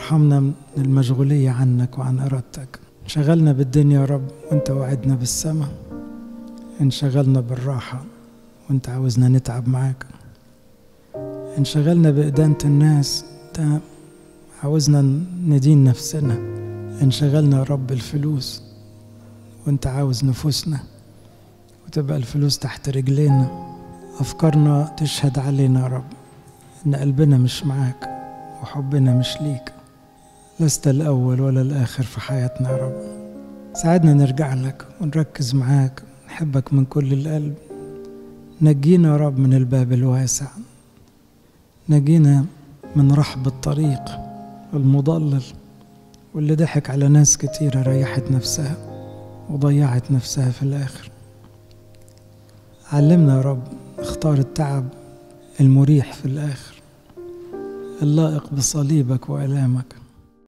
ارحمنا من المشغولية عنك وعن إرادتك انشغلنا بالدنيا يا رب وانت وعدنا بالسماء انشغلنا بالراحة وانت عاوزنا نتعب معاك انشغلنا بإدانة الناس انت عاوزنا ندين نفسنا انشغلنا يا رب الفلوس وانت عاوز نفوسنا وتبقى الفلوس تحت رجلينا أفكارنا تشهد علينا يا رب إن قلبنا مش معاك وحبنا مش ليك لست الأول ولا الآخر في حياتنا يا رب ساعدنا نرجع لك ونركز معاك نحبك من كل القلب نجينا يا رب من الباب الواسع نجينا من رحب الطريق المضلل واللي ضحك على ناس كتيرة ريحت نفسها وضيعت نفسها في الآخر علمنا يا رب اختار التعب المريح في الآخر اللائق بصليبك وآلامك